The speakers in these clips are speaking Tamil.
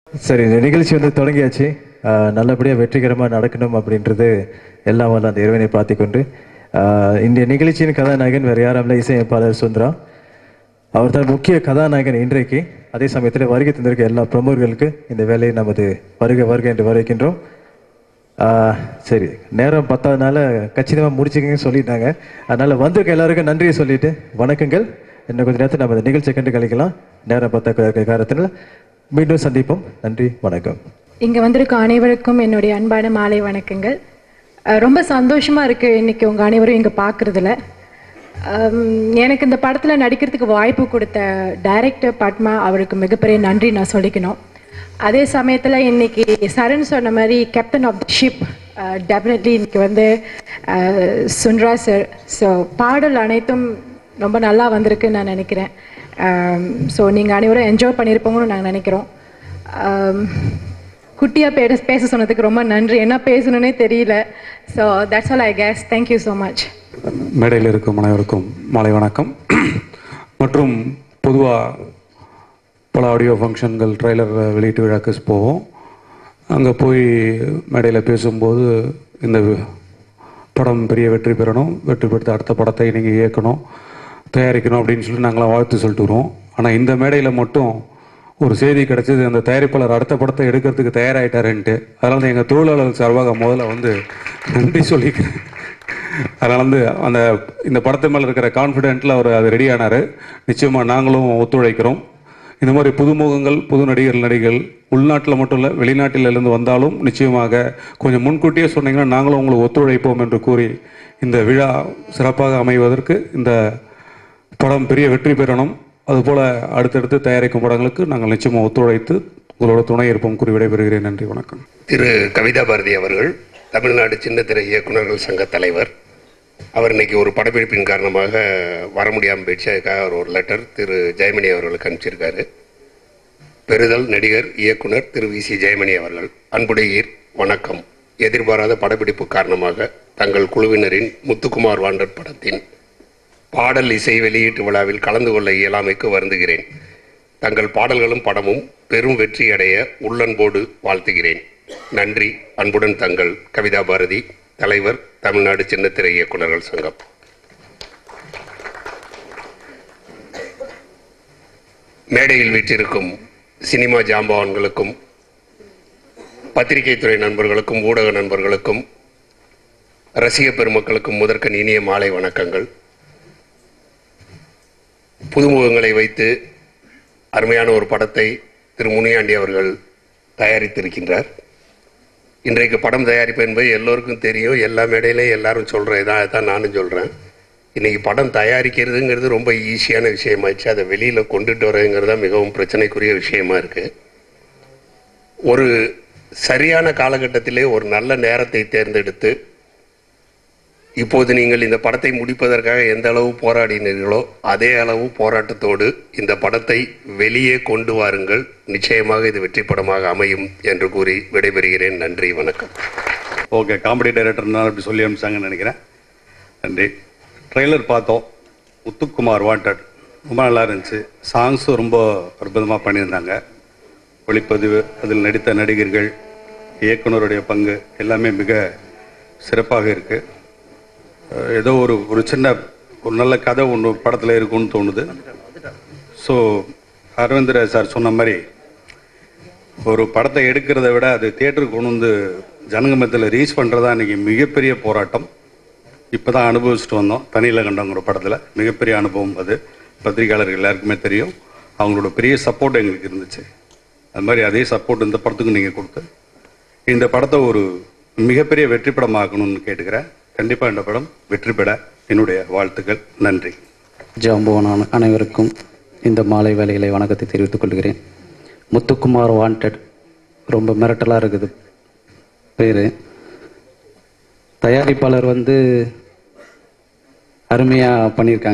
சரி இந்த நிகழ்ச்சி வந்து தொடங்கியாச்சு ஆஹ் நல்லபடியாக வெற்றிகரமாக நடக்கணும் அப்படின்றது எல்லாம் வல்ல அந்த இறைவனை பார்த்துக்கொண்டு ஆஹ் இந்த நிகழ்ச்சியின் கதாநாயகன் வேறு யாரும் இல்லை இசையமைப்பாளர் சுந்தரா அவர் தான் முக்கிய கதாநாயகன் இன்றைக்கு அதே சமயத்தில் வருகை தந்திருக்க எல்லா பிரமுகர்களுக்கு இந்த வேலையை நமது வருக வருக என்று வரவேற்கின்றோம் ஆஹ் சரி நேரம் பத்தாதனால கச்சிதமாக முடிச்சுக்கங்கன்னு சொல்லிட்டாங்க அதனால வந்திருக்க எல்லாருக்கும் நன்றியை சொல்லிட்டு வணக்கங்கள் இன்னும் கொஞ்ச நேரத்தில் நம்ம இந்த நிகழ்ச்சியை கண்டு கழிக்கலாம் நேரம் பத்தா காரணத்தில் மீண்டும் சந்திப்போம் நன்றி வணக்கம் இங்க வந்திருக்க அனைவருக்கும் என்னுடைய அன்பான மாலை வணக்கங்கள் அஹ் ரொம்ப சந்தோஷமா இருக்கு இன்னைக்கு உங்க அனைவரும் இங்க பாக்குறதுல அம், எனக்கு இந்த படத்துல நடிக்கிறதுக்கு வாய்ப்பு கொடுத்த டைரக்டர் பத்மா அவருக்கு மிகப்பெரிய நன்றி நான் சொல்லிக்கணும் அதே சமயத்துல இன்னைக்கு சரண் சொன்ன மாதிரி captain of the ship definitely இன்னைக்கு வந்து அஹ், சுன்ரா சார் ஸோ பாடல் அனைத்தும் ரொம்ப நல்லா வந்திருக்குன்னு நான் நினைக்கிறேன் ஸோ நீங்கள் அனைவரும் என்ஜாய் பண்ணியிருப்போங்கன்னு நாங்கள் நினைக்கிறோம் ஆம், குட்டியா பேச பேச சொன்னதுக்கு ரொம்ப நன்றி என்ன பேசணும்னே தெரியல so that's all I guess thank you so much மேடையில் இருக்கும் அனைவருக்கும் மாலை வணக்கம் மற்றும் பொதுவாக பல ஆடியோ ஃபங்க்ஷன்கள் ட்ரைலர் வெளியீட்டு விழாக்கு போவோம் அங்கே போய் மேடையில் பேசும்போது இந்த படம் பெரிய வெற்றி பெறணும் வெற்றி பெற்று அடுத்த படத்தை நீங்கள் இயக்கணும் தயாரிக்கணும் அப்படின்னு சொல்லி நாங்களாம் வாழ்த்து சொல்லிட்டு வருவோம் ஆனால் இந்த மேடையில் மட்டும் ஒரு செய்தி கிடைச்சது அந்த தயாரிப்பாளர் அடுத்த படத்தை எடுக்கிறதுக்கு தயாராகிட்டாருன்ட்டு அதனால தான் எங்கள் தொழிலாளர் சார்பாக முதல்ல வந்து நன்றி சொல்லிக்கிறேன் அதனால வந்து அந்த இந்த படத்து மேலே இருக்கிற கான்ஃபிடென்ட்டில் அவர் அது ரெடி ஆனார் நிச்சயமாக நாங்களும் ஒத்துழைக்கிறோம் இந்த மாதிரி புதுமுகங்கள் புது நடிகர் நடிகள் உள்நாட்டில் மட்டும் இல்லை வெளிநாட்டில் இருந்து வந்தாலும் நிச்சயமாக கொஞ்சம் முன்கூட்டியே சொன்னீங்கன்னா நாங்களும் உங்களுக்கு ஒத்துழைப்போம் என்று கூறி இந்த விழா சிறப்பாக அமைவதற்கு இந்த படம் பெரிய வெற்றி பெறணும் அதுபோல் அடுத்தடுத்து தயாரிக்கும் படங்களுக்கு நாங்கள் நிச்சயமாக ஒத்துழைத்து உங்களோட துணை இருப்போம் கூறி விடைபெறுகிறேன் நன்றி வணக்கம் திரு கவிதா பாரதி அவர்கள் தமிழ்நாடு சின்னத்திரை இயக்குநர்கள் சங்க தலைவர் அவர் இன்னைக்கு ஒரு படப்பிடிப்பின் காரணமாக வர முடியாமல் போயிடுச்சு அதுக்காக அவர் ஒரு லெட்டர் திரு ஜெயமணி அவர்களுக்கு அனுப்பிச்சிருக்காரு பெறுதல் நடிகர் இயக்குனர் திரு வி சி ஜெயமணி அவர்கள் அன்புடையீர் வணக்கம் எதிர்பாராத படப்பிடிப்பு காரணமாக தங்கள் குழுவினரின் முத்துக்குமார் வாண்டட் படத்தின் பாடல் இசை வெளியீட்டு விழாவில் கலந்து கொள்ள இயலாமைக்கு வருந்துகிறேன் தங்கள் பாடல்களும் படமும் பெரும் வெற்றி அடைய உள்ளன்போடு வாழ்த்துகிறேன் நன்றி அன்புடன் தங்கள் கவிதா பாரதி தலைவர் தமிழ்நாடு சின்னத்திரை இயக்குநர்கள் சங்கம் மேடையில் வீற்றிருக்கும் சினிமா ஜாம்பவான்களுக்கும் பத்திரிகை துறை நண்பர்களுக்கும் ஊடக நண்பர்களுக்கும் ரசிக பெருமக்களுக்கும் முதற்கண் இனிய மாலை வணக்கங்கள் புதுமுகங்களை வைத்து அருமையான ஒரு படத்தை திரு முனியாண்டி அவர்கள் தயாரித்திருக்கின்றார் இன்றைக்கு படம் தயாரிப்பு என்பது எல்லோருக்கும் தெரியும் எல்லா மேடையிலையும் எல்லாரும் சொல்கிறேன் இதான் அதான் நானும் சொல்கிறேன் இன்னைக்கு படம் தயாரிக்கிறதுங்கிறது ரொம்ப ஈஸியான விஷயமாச்சு அதை வெளியில் கொண்டுட்டு வரதுங்கிறது தான் மிகவும் பிரச்சனைக்குரிய விஷயமா இருக்குது ஒரு சரியான காலகட்டத்திலே ஒரு நல்ல நேரத்தை தேர்ந்தெடுத்து இப்போது நீங்கள் இந்த படத்தை முடிப்பதற்காக எந்த அளவு போராடினீர்களோ அதே அளவு போராட்டத்தோடு இந்த படத்தை வெளியே கொண்டு வாருங்கள் நிச்சயமாக இது வெற்றி படமாக அமையும் என்று கூறி விடைபெறுகிறேன் நன்றி வணக்கம் ஓகே காமெடி டைரக்டர்னா அப்படி சொல்லி அனுப்பிச்சாங்கன்னு நினைக்கிறேன் நன்றி ட்ரெய்லர் பார்த்தோம் முத்துக்குமார் வாண்டட் ரொம்ப நல்லா இருந்துச்சு சாங்ஸும் ரொம்ப அற்புதமாக பண்ணியிருந்தாங்க ஒளிப்பதிவு அதில் நடித்த நடிகர்கள் இயக்குனருடைய பங்கு எல்லாமே மிக சிறப்பாக இருக்கு அஹ் ஏதோ ஒரு ஒரு சின்ன ஒரு நல்ல கதை ஒன்று படத்தில் இருக்கும்னு தோணுது ஸோ அரவிந்தர் சார் சொன்ன மாதிரி ஒரு படத்தை எடுக்கிறத விட அது தியேட்டருக்கு கொண்டு வந்து ஜனங்க மத்தியில் ரீச் பண்ணுறதா இன்னைக்கு மிகப்பெரிய போராட்டம் இப்போ தான் அனுபவிச்சுட்டு வந்தோம் தனியில் கண்டவங்கிற படத்தில் மிகப்பெரிய அனுபவம் அது பத்திரிகையாளர்கள் எல்லாருக்குமே தெரியும் அவங்களோட பெரிய சப்போர்ட் எங்களுக்கு இருந்துச்சு அது மாதிரி அதே சப்போர்ட் இந்த படத்துக்கு நீங்கள் கொடுத்து இந்த படத்தை ஒரு மிகப்பெரிய வெற்றி படமாக்கணும்னு கேட்டுக்கிறேன் கண்டிப்பாக இந்த படம் வெற்றி பெற என்னுடைய வாழ்த்துக்கள் நன்றி ஜாம்பவான் அனைவருக்கும் இந்த மாலை வேலைகளை வணக்கத்தை தெரிவித்துக் கொள்கிறேன் முத்துக்குமார் வாண்டட் ரொம்ப மிரட்டலாக இருக்குது பேர் தயாரிப்பாளர் வந்து அருமையாக பண்ணியிருக்காங்க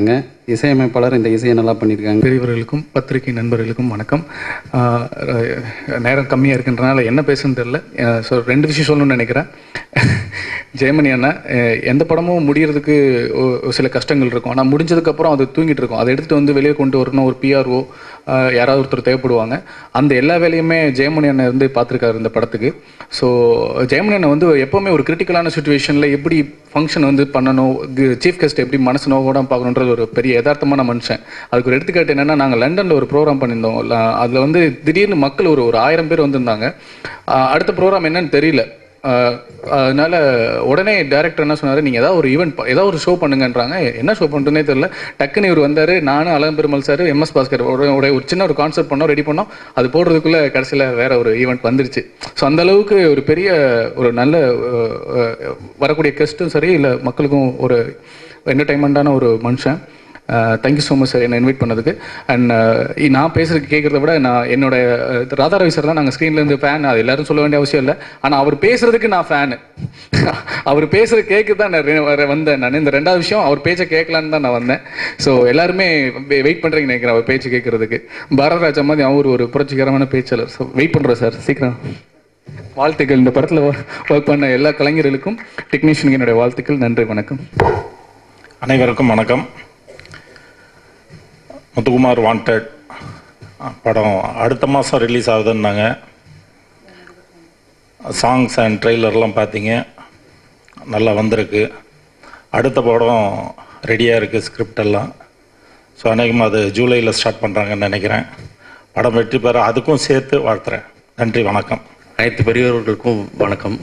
இசையமைப்பாளர் இந்த இசையை நல்லா பண்ணியிருக்காங்க பெரியவர்களுக்கும் பத்திரிகை நண்பர்களுக்கும் வணக்கம் ஆஹ் அஹ் நேரம் கம்மியாக இருக்குன்றனால என்ன பேசுன்னு தெரில ஸோ ரெண்டு விஷயம் சொல்லணும்னு நினைக்கிறேன் ஜெயமணி அண்ணா அஹ் எந்த படமும் முடியறதுக்கு ஒ- ஒரு சில கஷ்டங்கள் இருக்கும் ஆனால் முடிஞ்சதுக்கப்புறம் அது தூங்கிட்டு இருக்கும் அதை எடுத்துகிட்டு வந்து வெளியே கொண்டு வரணும் ஒரு பிஆர்ஓ யாராவது ஒருத்தர் தேவைப்படுவாங்க அந்த எல்லா வேலையுமே ஜெயமணி அண்ணன் இருந்து பார்த்துருக்காரு இந்த படத்துக்கு ஸோ ஜெயமணி அண்ணன் வந்து எப்போவுமே ஒரு கிரிட்டிக்கலான சுச்சுவேஷனில் எப்படி ஃபங்க்ஷன் வந்து பண்ணணும் சீஃப் கெஸ்ட் எப்படி மனசு நோவோட பார்க்கணுன்றது ஒரு பெரிய யதார்த்தமான மனுஷன் அதுக்கு ஒரு எடுத்துக்காட்டு என்னன்னா நாங்கள் லண்டனில் ஒரு ப்ரோக்ராம் பண்ணியிருந்தோம் அதில் வந்து திடீர்னு மக்கள் ஒரு ஒரு ஆயிரம் பேர் வந்திருந்தாங்க ஆஹ் அடுத்த ப்ரோக்ராம் என்னன்னு தெரியல ஆஹ் அதனால உடனே டேரக்டர் என்ன சொன்னாரு நீங்க ஏதாவது ஒரு ஈவெண்ட் ஏதாவது ஒரு ஷோ பண்ணுங்கன்றாங்க என்ன ஷோ பண்ணுறதுனே தெரியல டக்குன்னு இவர் வந்தாரு நானும் அழகன் பெருமாள் சார் எம்எஸ் பாஸ்கர் ஒரு ஒரு ஒரு சின்ன ஒரு கான்செப்ட் பண்ணோம் ரெடி பண்ணோம் அது போடுறதுக்குள்ள கடைசியில் வேற ஒரு ஈவெண்ட் வந்துருச்சு ஸோ அந்த அளவுக்கு ஒரு பெரிய ஒரு நல்ல அஹ், அஹ், வரக்கூடிய கெஸ்ட்டும் சரி இல்லை மக்களுக்கும் ஒரு என்டர்டைன்மெண்ட்டான ஒரு மனுஷன் தேங்க்யூ ஸோ மச் சார் என்னை இன்வைட் பண்ணதுக்கு அண்ட் நான் பேசுறதுக்கு கேட்குறத விட நான் என்னோட அஹ், ராதாரவி சார் தான் நாங்கள் ஸ்க்ரீன்லேருந்து ஃபேன் அது எல்லாரும் சொல்ல வேண்டிய அவசியம் இல்லை ஆனால் அவர் பேசுறதுக்கு நான் ஃபேனு அவர் பேசுறது கேட்க தான் நான் ரெ- வர- வந்தேன் நான் இந்த ரெண்டாவது விஷயம் அவர் பேச்சை கேட்கலான்னு தான் நான் வந்தேன் ஸோ எல்லாருமே வெயிட் பண்ணுறீங்க நினைக்கிறேன் அவர் பேச்சு கேட்கறதுக்கு பாரதராஜா மாதிரி அவர் ஒரு புரட்சிகரமான பேச்சாளர் ஸோ வெயிட் பண்ணுறேன் சார் சீக்கிரம் வாழ்த்துக்கள் இந்த படத்தில் ஒர்க் பண்ண எல்லா கலைஞர்களுக்கும் டெக்னீஷியனுக்கு என்னுடைய வாழ்த்துக்கள் நன்றி வணக்கம் அனைவருக்கும் வணக்கம் முத்துக்குமார் வாண்டட் படம் அடுத்த மாதம் ரிலீஸ் ஆகுதுன்னாங்க சாங்ஸ் அண்ட் ட்ரெய்லர்லாம் பார்த்தீங்க நல்லா வந்திருக்கு அடுத்த படம் ரெடியாக இருக்குது ஸ்கிரிப்ட் எல்லாம் ஸோ அநேகமாக அது ஜூலையில் ஸ்டார்ட் பண்ணுறாங்கன்னு நினைக்கிறேன் படம் வெற்றி பெற அதுக்கும் சேர்த்து வாழ்த்துறேன் நன்றி வணக்கம் அனைத்து பெரியவர்களுக்கும் வணக்கம்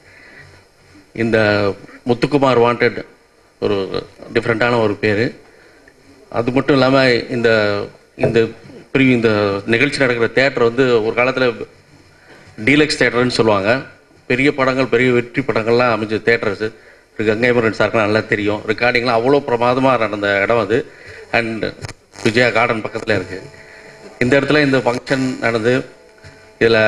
இந்த முத்துக்குமார் வாண்டட் ஒரு டிஃப்ரெண்ட்டான ஒரு பேர் அது மட்டும் இல்லாமல் இந்த இந்த பிரிவு இந்த நிகழ்ச்சி நடக்கிற தேட்டர் வந்து ஒரு காலத்தில் டீலக்ஸ் தேட்டர்னு சொல்லுவாங்க பெரிய படங்கள் பெரிய வெற்றி படங்கள்லாம் அமைஞ்ச தேட்டர்ஸ் கங்கை மரன் சாருக்குலாம் நல்லா தெரியும் ரெக்கார்டிங்லாம் அவ்வளோ பிரமாதமாக நடந்த இடம் அது அண்ட் விஜயா கார்டன் பக்கத்தில் இருக்குது இந்த இடத்துல இந்த ஃபங்க்ஷன் நடந்து இதில்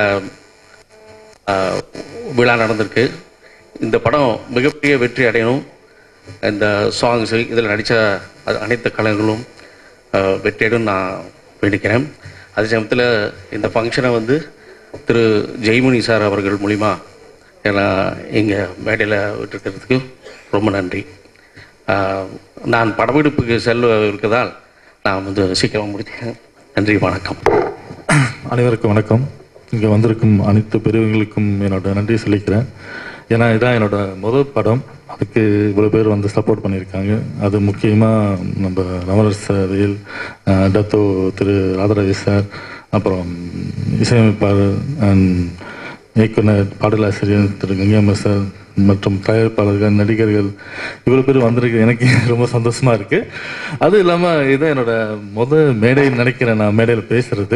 ஆஹ் விழா நடந்திருக்கு இந்த படம் மிகப்பெரிய வெற்றி அடையணும் இந்த சாங்ஸு இதில் நடித்த அனைத்து கலைஞர்களும் ஆஹ் வெற்றி அடையும் நான் வேண்டிக்கிறேன் அதே சமயத்தில் இந்த ஃபங்க்ஷனை வந்து திரு ஜெய்மணி சார் அவர்கள் மூலிமா என்னை இங்கே மேடையில் விட்டுருக்கிறதுக்கு ரொம்ப நன்றி ஆஹ் நான் படப்பிடிப்புக்கு செல்ல இருக்கதால் நான் வந்து சீக்கிரம் முடிக்கிறேன் நன்றி வணக்கம் அனைவருக்கும் வணக்கம் இங்கே வந்திருக்கும் அனைத்து பெரியவங்களுக்கும் என்னோட நன்றி சொல்லிக்கிறேன் ஏன்னா இதான் என்னோட முதல் படம் அதுக்கு இவ்வளோ பேர் வந்து சப்போர்ட் பண்ணியிருக்காங்க அது முக்கியமாக நம்ம Ramanar sir Dato Thiru Radharaja sir அப்புறம் இசையமைப்பாளர் அண்ட் இயக்குனர் பாடலாசிரியர் திரு கங்காம சார் மற்றும் தயாரிப்பாளர்கள் நடிகர்கள் இவ்வளோ பேர் வந்திருக்கு எனக்கு ரொம்ப சந்தோஷமா இருக்கு அதுவும் இல்லாமல் இதான் என்னோட முத மேடை நினைக்கிறேன் நான் மேடையில் பேசுறது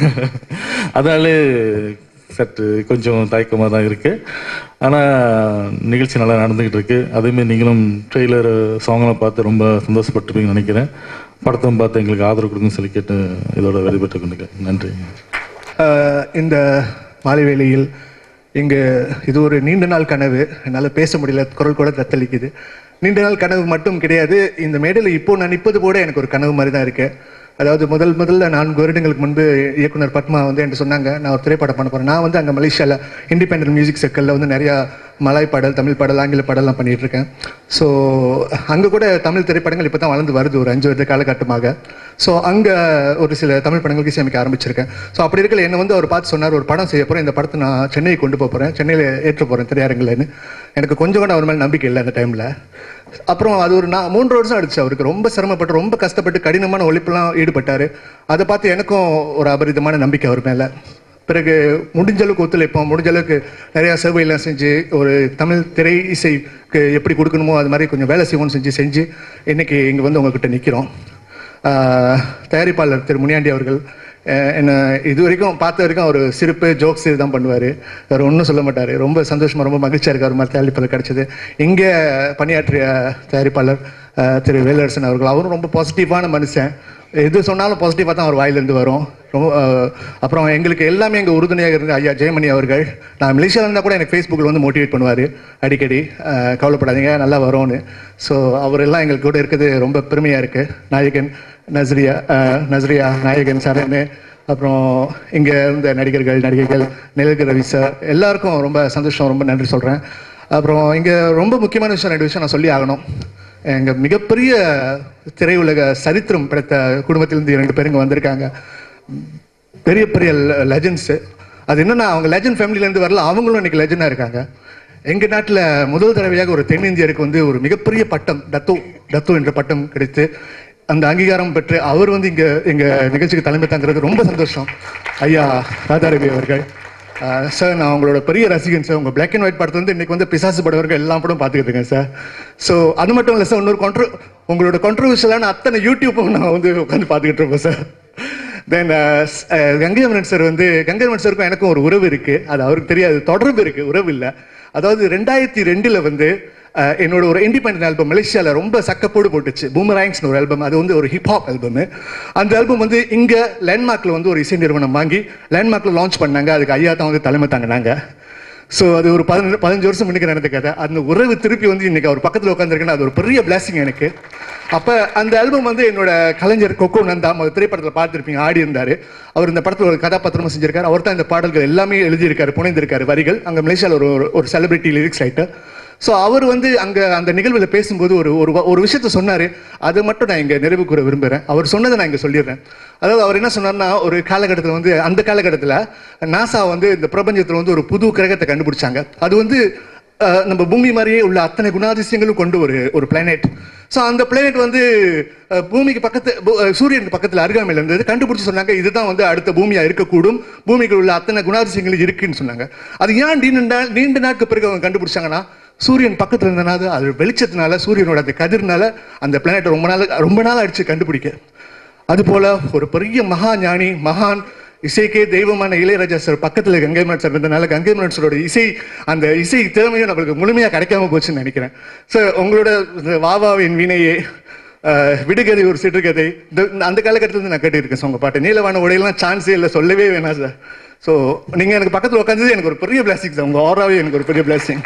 அதனாலே சற்று கொஞ்சம் தயக்கமாக தான் இருக்கு ஆனால் நிகழ்ச்சி நல்லா நடந்துகிட்டு இருக்கு அதேமாரி நீங்களும் ட்ரெய்லர் சாங்லாம் பார்த்து ரொம்ப சந்தோஷப்பட்டிருப்பீங்கன்னு நினைக்கிறேன் படத்தையும் பார்த்து எங்களுக்கு ஆதரவு கொடுங்கன்னு சொல்லி கேட்டு இதோட வெளிப்பட்டு கொண்டு நன்றி ஆஹ் இந்த மாலை வேளையில் இங்கு இது ஒரு நீண்ட நாள் கனவு என்னால் பேச முடியல குரல் கூட தத்தளிக்குது நீண்ட நாள் கனவு மட்டும் கிடையாது இந்த மேடையில் இப்போ நான் நிற்பது கூட எனக்கு ஒரு கனவு மாதிரி தான் இருக்கு அதாவது முதல் முதல்ல நான்கு வருடங்களுக்கு முன்பு இயக்குனர் பத்மா வந்து என்கிட்ட சொன்னாங்க நான் ஒரு திரைப்படம் பண்ண போறேன் நான் வந்து அங்கே மலேசியாவில் இண்டிபெண்டன்ட் மியூசிக் சர்க்கிளில் வந்து நிறையா மலாய் பாடல் தமிழ் பாடல் ஆங்கில பாடல்லாம் பண்ணிட்டு இருக்கேன் ஸோ அங்கே கூட தமிழ் திரைப்படங்கள் இப்போ தான் வளர்ந்து வருது ஒரு அஞ்சு வருட காலகட்டமாக ஸோ அங்கே ஒரு சில தமிழ் படங்களுக்கு இசையமைக்க ஆரம்பிச்சிருக்கேன் ஸோ அப்படி இருக்கல என்னை வந்து அவர் பார்த்து சொன்னார் ஒரு படம் செய்ய போகிறேன் இந்த படத்தை நான் சென்னை கொண்டு போக போகிறேன் சென்னையில் ஏற்ற போகிறேன் திரையரங்குலன்னு எனக்கு கொஞ்சம் கூட அவர் மேலே நம்பிக்கை இல்லை அந்த டைமில் அப்புறம் அது ஒரு நான் மூன்று வருஷம் ஆயிடுச்சு அவருக்கு ரொம்ப சிரமப்பட்டு ரொம்ப கஷ்டப்பட்டு கடினமான உழைப்பெல்லாம் ஈடுபட்டார் அதை பார்த்து எனக்கும் ஒரு அபரிதமான நம்பிக்கை அவர் மேலே பிறகு முடிஞ்ச அளவுக்கு ஒத்துழைப்போம் முடிஞ்ச அளவுக்கு நிறையா சேவையெல்லாம் செஞ்சு ஒரு தமிழ் திரை இசைக்கு எப்படி கொடுக்கணுமோ அது மாதிரி கொஞ்சம் வேலை செய்வோம்னு செஞ்சு செஞ்சு இன்னைக்கு இங்கே வந்து உங்ககிட்ட நிற்கிறோம் தயாரிப்பாளர் திரு முனியாண்டி அவர்கள் அஹ், என்னை இது வரைக்கும் பார்த்த வரைக்கும் அவர் சிரிப்பு ஜோக்ஸ் இதுதான் பண்ணுவார் அவர் ஒன்றும் சொல்ல மாட்டார் ரொம்ப சந்தோஷமா ரொம்ப மகிழ்ச்சியாக இருக்கு அவர் மாதிரி தயாரிப்பாளர் கிடைச்சது இங்கே பணியாற்றிய தயாரிப்பாளர் அஹ், திரு வேலரசன் அவர்கள் அவரும் ரொம்ப பாசிட்டிவான மனுஷன் எது சொன்னாலும் பாசிட்டிவாக தான் அவர் வாயிலிருந்து வரும் ரொம்ப அஹ், அப்புறம் எங்களுக்கு எல்லாமே எங்கள் உறுதுணையாக இருந்த ஐயா ஜெயமணி அவர்கள் நான் மலேசியாவில் இருந்தால் கூட எனக்கு ஃபேஸ்புக்கில் வந்து மோட்டிவேட் பண்ணுவார் அடிக்கடி அஹ், கவலைப்படாதீங்க நல்லா வரும்னு ஸோ அவரெல்லாம் எங்களுக்கு கூட இருக்கிறது ரொம்ப பெருமையாக இருக்குது நாயகன் நஸ்ரியா அஹ், நஸ்ரியா நாயகன் சரண் அப்புறம் இங்கே இருந்த நடிகர்கள் நடிகைகள் நிலக்கு ரவி சார் எல்லாருக்கும் ரொம்ப சந்தோஷம் ரொம்ப நன்றி சொல்கிறேன் அப்புறம் இங்கே ரொம்ப முக்கியமான விஷயம் ரெண்டு விஷயம் நான் சொல்லி ஆகணும் எங்கள் மிகப்பெரிய திரையுலக சரித்திரம் படைத்த குடும்பத்திலிருந்து ரெண்டு பேர் இங்கே வந்திருக்காங்க பெரிய பெரிய லெஜண்ட்ஸு அது என்னன்னா அவங்க லெஜண்ட் ஃபேமிலியிலேருந்து வரல அவங்களும் இன்னைக்கு லெஜண்டாக இருக்காங்க எங்கள் நாட்டில் முதல் தடவையாக ஒரு தென்னிந்தியருக்கு வந்து ஒரு மிகப்பெரிய பட்டம் டத்தோ டத்தோ என்ற பட்டம் கிடைத்து அந்த அங்கீகாரம் பெற்று அவர் வந்து இங்கே எங்கள் நிகழ்ச்சிக்கு தலைமை தாங்கிறது ரொம்ப சந்தோஷம் ஐயா ராதாரவி அவர்கள் சார் நான் உங்களோட பெரிய ரசிகன் சார் உங்கள் பிளாக் அண்ட் ஒயிட் படத்துல வந்து இன்னைக்கு வந்து பிசாசு படவர்கள் எல்லா படம் பார்த்துக்கிட்டு இருக்கேன் சார் ஸோ அது மட்டும் இல்லை சார் இன்னொரு கான்ட்ரோ உங்களோட கான்ட்ரவர்ஷியலான அத்தனை யூடியூப்பும் நான் வந்து உட்காந்து பார்த்துக்கிட்டு இருப்பேன் சார் தென் கங்கைமரன் சார் வந்து கங்கைமரன் சாருக்கும் எனக்கும் ஒரு உறவு இருக்கு அது அவருக்கு தெரியாது தொடர்பு இருக்கு உறவு இல்லை அதாவது ரெண்டாயிரத்தி ரெண்டுல வந்து அஹ், என்னோட ஒரு இண்டிபெண்டன்ட் ஆல்பம் மலேசியாவில் ரொம்ப சக்கப்போடு போட்டுச்சு பூமராங்ஸ்னு ஒரு ஆல்பம் அது வந்து ஒரு ஹிப்ஹாப் ஆல்பம் அந்த ஆல்பம் வந்து இங்கே லேண்ட்மார்க்கில் வந்து ஒரு இசை நிறுவனம் வாங்கி லேண்ட்மார்க்கில் லான்ச் பண்ணாங்க அதுக்கு ஐயா தான் வந்து தலைமை தாங்கினாங்க ஸோ அது ஒரு பதினஞ்சு பதினஞ்சு வருஷம் முன்னுக்கு நடந்த கதை அந்த உறவு திருப்பி வந்து இன்னைக்கு அவர் பக்கத்தில் உட்காந்துருக்கேன்னா அது ஒரு பெரிய பிளாஸிங் எனக்கு அப்போ அந்த ஆல்பம் வந்து என்னோட கலைஞர் கொக்கோ நந்தா ஒரு திரைப்படத்தில் பார்த்துருப்பீங்க ஆடி இருந்தார் அவர் இந்த படத்தில் ஒரு கதாபாத்திரமா செஞ்சிருக்காரு அவர் தான் இந்த பாடல்கள் எல்லாமே எழுதியிருக்காரு புனைந்திருக்காரு வரிகள் அங்கே மலேசியாவில் ஒரு ஒரு- ஒரு செலிபிரிட்டி லிரிக்ஸ் ரைட்டர் ஸோ அவர் வந்து அங்கே அந்த நிகழ்வில் பேசும்போது ஒரு ஒரு வ- ஒரு விஷயத்த சொன்னார் அதை மட்டும் நான் இங்கே நிறைவு கூற விரும்புகிறேன் அவர் சொன்னதை நான் இங்கே சொல்லிடுறேன் அதாவது அவர் என்ன சொன்னார்னா ஒரு காலகட்டத்தில் வந்து அந்த காலகட்டத்தில் நாசா வந்து இந்த பிரபஞ்சத்தில் வந்து ஒரு புது கிரகத்தை கண்டுபிடிச்சாங்க அது வந்து அஹ், நம்ம பூமி மாதிரியே உள்ள அத்தனை குணாதிசயங்களும் கொண்டு ஒரு ஒரு பிளானெட் ஸோ அந்த பிளானெட் வந்து அஹ், பூமிக்கு பக்கத்து பூ- அஹ், சூரியனுக்கு பக்கத்தில் அருகாமையில் இருந்தது கண்டுபிடிச்சு சொன்னாங்க இதுதான் வந்து அடுத்த பூமியா இருக்கக்கூடும் பூமிக்கு உள்ள அத்தனை குணாதிசயங்கள் இருக்குன்னு சொன்னாங்க அது ஏன் நீண்ட நாள் நீண்ட நாட்கு பிறகு அவங்க கண்டுபிடிச்சாங்கன்னா சூரியன் பக்கத்துல இருந்தனால அது வெளிச்சத்தினால சூரியனோட அந்த கதிர்னால அந்த பிளானெட் ரொம்ப நாள் ரொம்ப நாள் அடிச்சு கண்டுபிடிக்க அதுபோல ஒரு பெரிய மகா ஞானி மகான் இசைக்கே தெய்வமான இளையராஜா சார் பக்கத்துல கங்கை மரன் சார் இருந்தனால கங்கை மரன் சாரோட இசை அந்த இசை திறமையும் நம்மளுக்கு முழுமையா கிடைக்காம போச்சுன்னு நினைக்கிறேன் சார் உங்களோட இந்த வாவாவின் வினையே அஹ், விடுகதை ஒரு சிறுகதை இந்த இந்த- அந்த காலகட்டத்துல இருந்து நான் கேட்டுருக்கேன் உங்க பாட்டு நீலவான உடையெல்லாம் சான்ஸே இல்லை சொல்லவே வேணாம் சார் ஸோ நீங்க எனக்கு பக்கத்துல உட்காந்தது எனக்கு ஒரு பெரிய பிளாசிங் சார் உங்க ஆராவே எனக்கு ஒரு பெரிய பிளாசிங்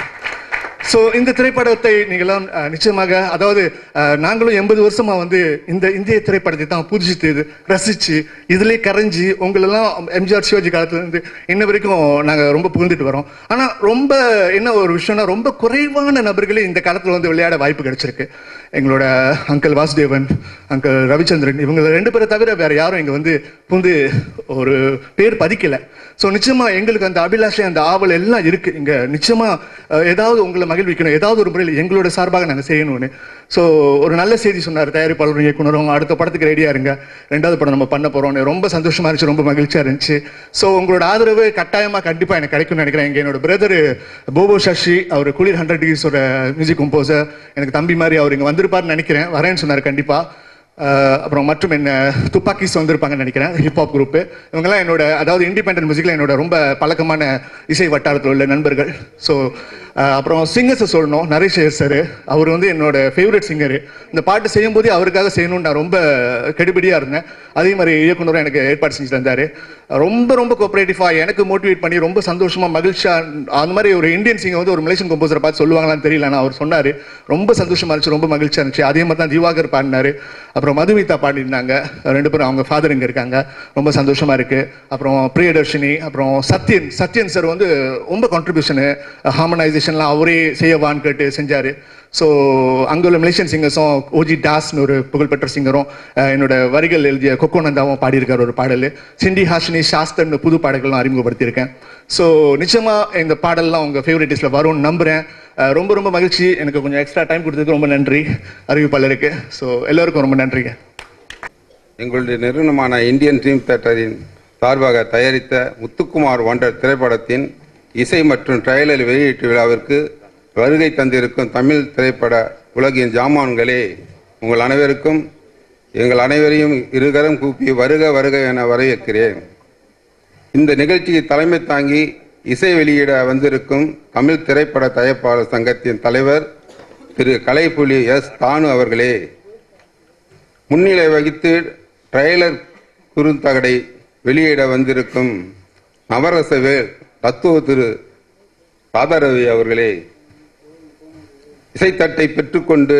ஸோ இந்த திரைப்படத்தை நீங்களாம் அஹ், நிச்சயமாக அதாவது அஹ், நாங்களும் எண்பது வருஷமா வந்து இந்த இந்திய திரைப்படத்தை தான் புதுசித்து ரசிச்சு இதிலே கரைஞ்சி உங்களெல்லாம் எம்ஜிஆர் சிவாஜி காலத்துல இருந்து இன்ன வரைக்கும் நாங்கள் ரொம்ப புகுந்துட்டு வரோம் ஆனால் ரொம்ப என்ன ஒரு விஷயம்னா ரொம்ப குறைவான நபர்களே இந்த காலத்தில் வந்து விளையாட வாய்ப்பு கிடைச்சிருக்கு எங்களோட அங்கிள் வாசுதேவன் அங்கிள் ரவிச்சந்திரன் இவங்க ரெண்டு பேரை தவிர வேற யாரும் இங்க வந்து புந்து ஒரு பேர் பதிக்கல ஸோ நிச்சயமா எங்களுக்கு அந்த அபிலாஷை அந்த ஆவல் எல்லாம் இருக்கு இங்க நிச்சயமா அஹ், ஏதாவது உங்களை மகிழ்விக்கணும் ஏதாவது ஒரு முறையில் எங்களோட சார்பாக நாங்கள் செய்யணும்னு ஸோ ஒரு நல்ல செய்தி சொன்னார் தயாரிப்பாளரும் இயக்குனரும் அடுத்த படத்துக்கு ரெடியா இருங்க ரெண்டாவது படம் நம்ம பண்ண போறோம்னு ரொம்ப சந்தோஷமா இருந்துச்சு ரொம்ப மகிழ்ச்சியா இருந்துச்சு ஸோ உங்களோட ஆதரவு கட்டாயமா கண்டிப்பா எனக்கு கிடைக்கும்னு நினைக்கிறேன் எங்க என்னோட பிரதர் போபோ சஷி அவர் குளிர் ஹண்ட்ரட் டிகிரிஸோட மியூசிக் கம்போசர் எனக்கு தம்பி மாதிரி அவர் இங்க வந்திருப்பாருன்னு நினைக்கிறேன் வரேன்னு சொன்னார் கண்டிப்பா அஹ் அப்புறம் மற்றும் என்ன துப்பாக்கிஸ் வந்திருப்பாங்கன்னு நினைக்கிறேன் ஹிப்ஹாப் குரூப் இவங்கெல்லாம் என்னோட அதாவது இண்டிபெண்டன்ட் மியூசிக்கில் என்னோட ரொம்ப பழக்கமான இசை வட்டாரத்தில் உள்ள நண்பர்கள் ஸோ அப்புறம் சிங்கர்ஸை சொல்லணும் நரேஷ் ஐயர் சார் அவர் வந்து என்னோட ஃபேவரட் சிங்கர் இந்த பாட்டு செய்யும் போதே அவருக்காக செய்யணும்னு நான் ரொம்ப கெடுபிடியாக இருந்தேன் அதே மாதிரி இயக்குனரும் எனக்கு ஏற்பாடு செஞ்சு தந்தார் ரொம்ப ரொம்ப கோஆப்ரேட்டிவாக எனக்கு மோட்டிவேட் பண்ணி ரொம்ப சந்தோஷமா மகிழ்ச்சியா அந்த மாதிரி ஒரு இந்தியன் சிங்கர் வந்து ஒரு மலேசியன் கம்போசரை பார்த்து சொல்லுவாங்களான்னு தெரியல ஆனால் அவர் சொன்னார் ரொம்ப சந்தோஷமா இருந்துச்சு ரொம்ப மகிழ்ச்சியா இருந்துச்சு அதே மாதிரி தான் திவாகர் பாடினாரு அப்புறம் மதுமிதா பாடினாங்க ரெண்டு பேரும் அவங்க ஃபாதர் இங்க இருக்காங்க ரொம்ப சந்தோஷமா இருக்கு அப்புறம் பிரியதர்ஷினி அப்புறம் சத்யன் சத்யன் சார் வந்து ரொம்ப கான்ட்ரிபியூஷனு ஹார்மனைசேஷன்லாம் அவரே செய்யவான்னு கேட்டு செஞ்சாரு ஸோ அங்கே உள்ள மலேசியன் சிங்கர்ஸும் ஓஜி டாஸ்னு ஒரு புகழ்பெற்ற சிங்கரும் அஹ், என்னோட வரிகள் எழுதிய கொக்கோனந்தாவும் பாடியிருக்கார் ஒரு பாடல் சிண்டி ஹாஷினி சாஸ்தர்னு புது பாடல்கள்லாம் அறிமுகப்படுத்தியிருக்கேன் ஸோ நிச்சயமா இந்த பாடல்லாம் உங்க ஃபேவரட் லிஸ்ட்ல வரும்னு நம்புறேன் அஹ், ரொம்ப ரொம்ப மகிழ்ச்சி எனக்கு கொஞ்சம் எக்ஸ்ட்ரா டைம் கொடுத்ததுக்கு ரொம்ப நன்றி அறிவிப்பாளருக்கு ஸோ எல்லாருக்கும் ரொம்ப நன்றிங்க எங்களுடைய நிறுவனமான இந்தியன் ட்ரீம் தேட்டரின் சார்பாக தயாரித்த முத்துக்குமார் வாண்டர் திரைப்படத்தின் இசை மற்றும் ட்ரைலர் வெளியீட்டு விழாவிற்கு வருகை தந்திருக்கும் தமிழ் திரைப்பட உலகின் ஜாமான்களே உங்கள் அனைவருக்கும் எங்கள் அனைவரையும் இருகரம் கூப்பி வருக வருக என வரவேற்கிறேன் இந்த நிகழ்ச்சிக்கு தலைமை தாங்கி இசை வெளியிட வந்திருக்கும் தமிழ் திரைப்பட தயாரிப்பாளர் சங்கத்தின் தலைவர் திரு கலைப்புலி எஸ் தானு அவர்களே முன்னிலை வகித்து ட்ரெய்லர் குறுந்தகடை வெளியிட வந்திருக்கும் நவரசவேல் தத்துவ திரு ராதாரவி அவர்களே இசைத்தட்டை பெற்றுக்கொண்டு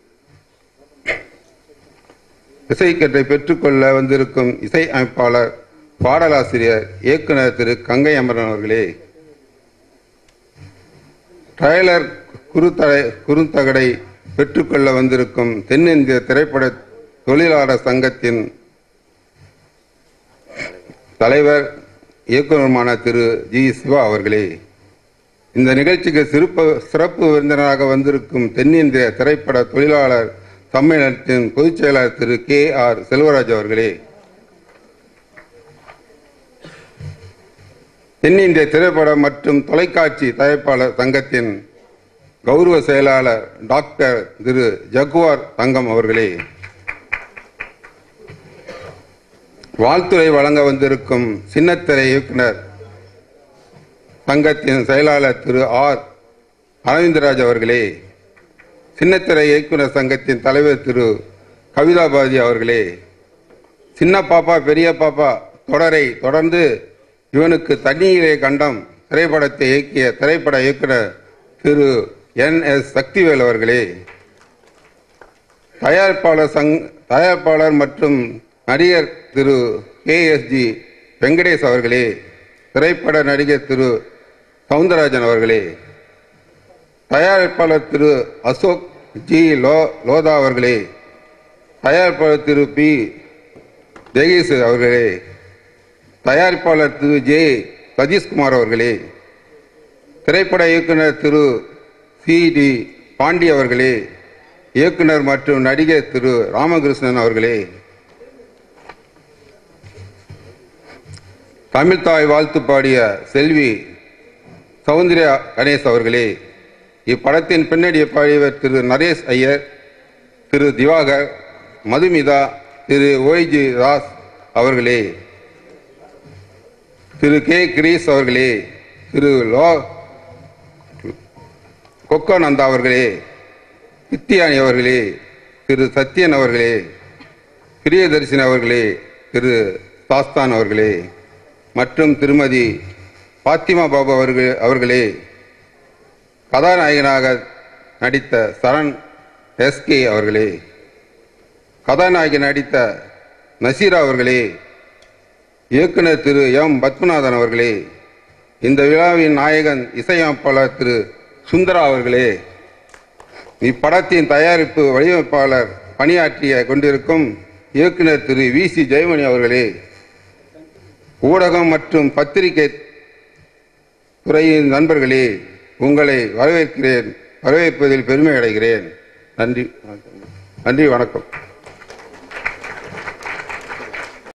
இசைக்கட்டை பெற்றுக்கொள்ள வந்திருக்கும் இசை அமைப்பாளர் பாடலாசிரியர் இயக்குனர் திரு கங்கை அமரன் அவர்களே ட்ரைலர் குறுத்தடை குறுந்தகடை பெற்றுக்கொள்ள வந்திருக்கும் தென்னிந்திய திரைப்பட தொழிலாளர் சங்கத்தின் தலைவர் இயக்குநருமான திரு ஜி சிவா அவர்களே இந்த நிகழ்ச்சிக்கு சிறப்பு சிறப்பு விருந்தினராக வந்திருக்கும் தென்னிந்திய திரைப்பட தொழிலாளர் சம்மேளனத்தின் பொதுச் செயலாளர் திரு கே ஆர் செல்வராஜ் அவர்களே தென்னிந்திய திரைப்பட மற்றும் தொலைக்காட்சி தயாரிப்பாளர் சங்கத்தின் கௌரவ செயலாளர் டாக்டர் திரு ஜகுவார் தங்கம் அவர்களே வாழ்த்துறை வழங்க வந்திருக்கும் சின்னத்திரை இயக்குனர் சங்கத்தின் செயலாளர் திரு ஆர் அரவிந்தராஜ் அவர்களே சின்னத்திரை இயக்குனர் சங்கத்தின் தலைவர் திரு கவிதாபாதி அவர்களே சின்ன பாப்பா பெரிய பாப்பா தொடரை தொடர்ந்து இவனுக்கு தண்ணீரே கண்டம் திரைப்படத்தை இயக்கிய திரைப்பட இயக்குனர் திரு என் எஸ் சக்திவேல் அவர்களே தயாரிப்பாளர் சங் தயாரிப்பாளர் மற்றும் நடிகர் Thiru K S G Venkatesh அவர்களே திரைப்பட நடிகர் திரு சவுந்தரராஜன் அவர்களே தயாரிப்பாளர் திரு அசோக் ஜி லோ லோதா அவர்களே தயாரிப்பாளர் திரு பி ஜெகேஷ் அவர்களே தயாரிப்பாளர் திரு ஜே சதீஷ்குமார் அவர்களே திரைப்பட இயக்குனர் திரு சி டி பாண்டி அவர்களே இயக்குனர் மற்றும் நடிகர் திரு ராமகிருஷ்ணன் அவர்களே தமிழ்தாய் வாழ்த்து பாடிய செல்வி சௌந்தர்யா கணேஷ் அவர்களே இப்படத்தின் பின்னணியை பாடியவர் திரு நரேஷ் ஐயர் திரு திவாகர் மதுமிதா திரு ஓய்ஜி தாஸ் அவர்களே திரு கே கிரீஸ் அவர்களே திரு லோ கொக்கோநந்தா அவர்களே கித்தியானி அவர்களே திரு சத்யன் அவர்களே பிரியதர்ஷினி அவர்களே திரு சாஸ்தான் அவர்களே மற்றும் திருமதி பாத்திமா பாபு அவர்கள் அவர்களே கதாநாயகனாக நடித்த சரண் எஸ்கே அவர்களே கதாநாயகி நடித்த நசீரா அவர்களே இயக்குனர் திரு எம் பத்மநாதன் அவர்களே இந்த விழாவின் நாயகன் இசையமைப்பாளர் திரு சுந்தரா அவர்களே இப்படத்தின் தயாரிப்பு வடிவமைப்பாளர் பணியாற்றிய கொண்டிருக்கும் இயக்குனர் திரு வி சி ஜெயமணி அவர்களே ஊடகம் மற்றும் பத்திரிகை துறையின் நண்பர்களே உங்களை வரவேற்கிறேன் வரவேற்பதில் பெருமை அடைகிறேன் நன்றி நன்றி வணக்கம்